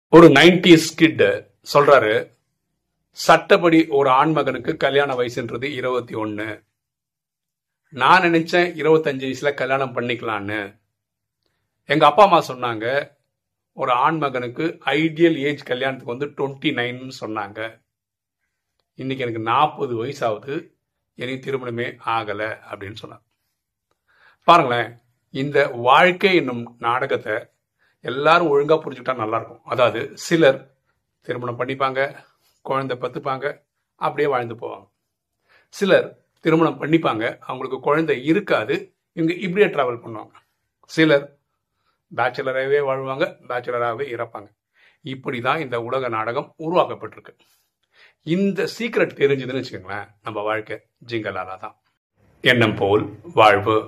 ஒரு nineties kid சொல்றாரு சட்டப்படி ஒரு ஆண் மகனுக்கு கல்யாண வயசுன்றது இருபத்தி ஒன்னு நான் நினைச்சேன் இருபத்தஞ்சு வயசுல கல்யாணம் பண்ணிக்கலான்னு எங்க அப்பா அம்மா சொன்னாங்க ஒரு ஆண் மகனுக்கு ஐடியல் ஏஜ் கல்யாணத்துக்கு வந்து டுவெண்ட்டி நைன்னு சொன்னாங்க இன்னைக்கு எனக்கு நாற்பது வயசாகுது எனக்கு திருமணமே ஆகலை அப்படின்னு சொன்னார் பாருங்களேன் இந்த வாழ்க்கை என்னும் நாடகத்தை எல்லாரும் ஒழுங்கா புரிஞ்சுக்கிட்டா நல்லா இருக்கும் அதாவது சிலர் திருமணம் பண்ணிப்பாங்க குழந்தை பத்துப்பாங்க அப்படியே வாழ்ந்து போவாங்க சிலர் திருமணம் பண்ணிப்பாங்க அவங்களுக்கு குழந்தை இருக்காது இவங்க இப்படியே டிராவல் பண்ணுவாங்க சிலர் பேச்சுலராகவே வாழ்வாங்க பேச்சுலராகவே இறப்பாங்க இப்படி தான் இந்த உலக நாடகம் உருவாக்கப்பட்டிருக்கு இந்த சீக்ரெட் தெரிஞ்சதுன்னு வச்சுக்கோங்களேன் நம்ம வாழ்க்கை ஜிங்கலாலா தான் எண்ணம் போல் வாழ்வு